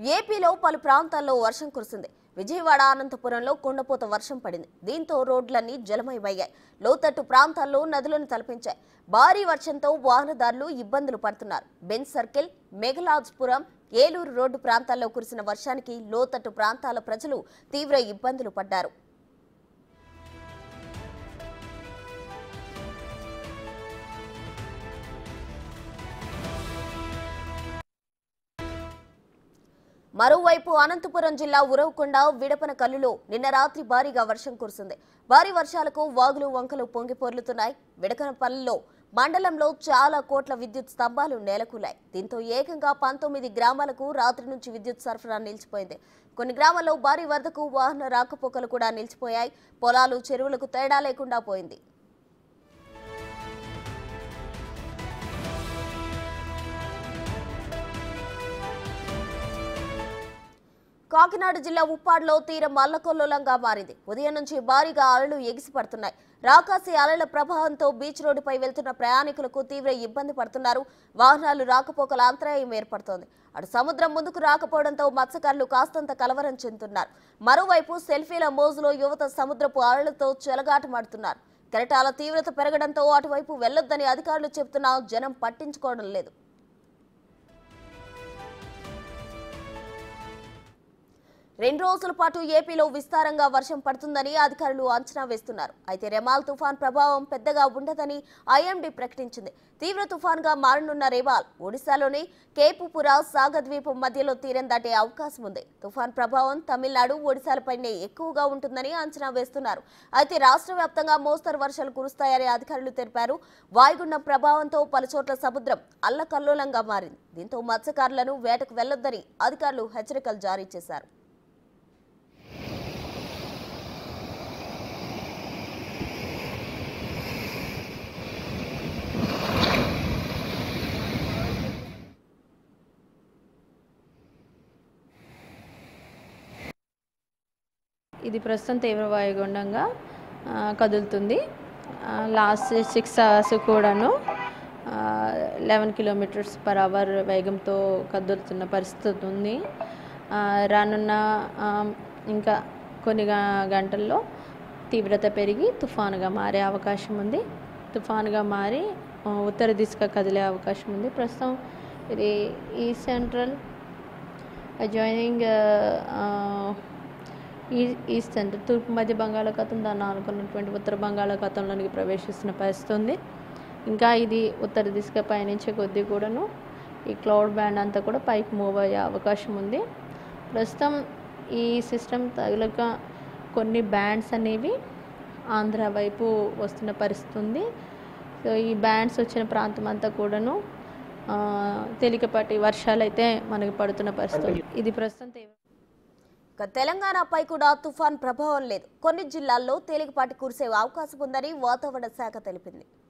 ఏపీలో పలు ప్రాంతాల్లో వర్షం కురిసింది విజయవాడ అనంతపురంలో కుండపోత వర్షం పడింది దీంతో రోడ్లన్నీ జలమయమయ్యాయి లోతట్టు ప్రాంతాల్లో నదులను తలపించాయి భారీ వర్షంతో వాహనదారులు ఇబ్బందులు పడుతున్నారు Benz circle Mogalrajapuram Eluru road ప్రాంతాల్లో కురిసిన వర్షానికి లోతట్టు ప్రాంతాల ప్రజలు తీవ్ర ఇబ్బందులు పడ్డారు మరోవైపు అనంతపురం జిల్లా ఉరవకొండ విడపన కల్లులో నిన్న రాత్రి భారీగా వర్షం కురిసింది భారీ వర్షాలకు వాగులు వంకలు పొంగి పొర్లుతున్నాయి విడకనపల్లిలో మండలంలో చాలా కోట్ల విద్యుత్ స్తంభాలు నేలకూలాయి దీంతో ఏకంగా పంతొమ్మిది గ్రామాలకు రాత్రి నుంచి విద్యుత్ సరఫరా నిలిచిపోయింది కొన్ని గ్రామాల్లో భారీ వరదకు వాహన రాకపోకలు కూడా నిలిచిపోయాయి పొలాలు చెరువులకు తేడా లేకుండా పోయింది కాకినాడ జిల్లా ఉప్పాడులో తీరం అల్లకొల్లోలంగా మారింది ఉదయం నుంచి భారీగా అలలు ఎగిసిపడుతున్నాయి రాకాసి అలల ప్రభావంతో బీచ్ రోడ్డుపై వెళ్తున్న ప్రయాణికులకు తీవ్ర ఇబ్బంది పడుతున్నారు వాహనాలు రాకపోకల అంతరాయం ఏర్పడుతోంది అటు సముద్రం ముందుకు రాకపోవడంతో మత్స్యకారులు కాస్తంత కలవరం చెందుతున్నారు మరోవైపు సెల్ఫీల మోజులో యువత సముద్రపు అలలతో చెలగాటమాడుతున్నారు కెరటాల తీవ్రత పెరగడంతో అటువైపు వెళ్లొద్దని అధికారులు చెబుతున్నా జనం పట్టించుకోవడం లేదు రెండు రోజుల పాటు ఏపీలో విస్తారంగా వర్షం పడుతుందని అధికారులు అంచనా వేస్తున్నారు అయితే రెమాల్ తుఫాన్ ప్రభావం పెద్దగా ఉండదని ఐఎండీ ప్రకటించింది తీవ్ర తుఫాన్గా మారనున్న రెమాల్ ఒడిశాలోని కేపుపుర సాగద్వీపం మధ్యలో తీరం దాటే అవకాశం ఉంది తుఫాన్ ప్రభావం తమిళనాడు ఒడిశాలపైనే ఎక్కువగా ఉంటుందని అంచనా వేస్తున్నారు అయితే రాష్ట్ర వ్యాప్తంగా మోస్తరు వర్షాలు కురుస్తాయని అధికారులు తెలిపారు వాయుగుండం ప్రభావంతో పలుచోట్ల సముద్రం అల్లకల్లోలంగా మారింది దీంతో మత్స్యకారులను వేటకు వెళ్లొద్దని అధికారులు హెచ్చరికలు జారీ చేశారు ఇది ప్రస్తుతం తీవ్ర వాయుగుండంగా ఆ, కదులుతుంది ఆ, లాస్ట్ సిక్స్ అవర్స్ కూడాను లెవెన్ కిలోమీటర్స్ పర్ అవర్ వేగంతో కదులుతున్న పరిస్థితి ఉంది ఆ, రానున్న ఆ, ఇంకా కొన్ని గ- గంటల్లో తీవ్రత పెరిగి తుఫానుగా మారే అవకాశం ఉంది తుఫానుగా మారి ఆ, ఉత్తర దిశగా కదిలే అవకాశం ఉంది ప్రస్తుతం ఇది ఈ సెంట్రల్ అజాయినింగ్ ఈ ఈస్ట్ అంటే తూర్పు మధ్య బంగాళాఖాతం దాన్ని ఆనుకున్నటువంటి ఉత్తర బంగాళాఖాతంలోనికి ప్రవేశిస్తున్న పరిస్థితి ఉంది ఇంకా ఇది ఉత్తర దిశగా పయనించే కొద్దీ కూడాను ఈ క్లౌడ్ బ్యాండ్ అంతా కూడా పైకి మూవ్ అయ్యే అవకాశం ఉంది ప్రస్తుతం ఈ సిస్టమ్ తగులక కొన్ని బ్యాండ్స్ అనేవి ఆంధ్ర వైపు వస్తున్న పరిస్థితి ఉంది సో ఈ బ్యాండ్స్ వచ్చిన ప్రాంతం అంతా కూడాను ఆ, తేలికపాటి వర్షాలు అయితే మనకి పడుతున్న పరిస్థితి ఉంది. ఇది ప్రస్తుతం తీవ్ర ఇక తెలంగాణపై కూడా తుఫాన్ ప్రభావం లేదు కొన్ని జిల్లాల్లో తేలికపాటి కురిసే అవకాశం ఉందని వాతావరణ శాఖ తెలిపింది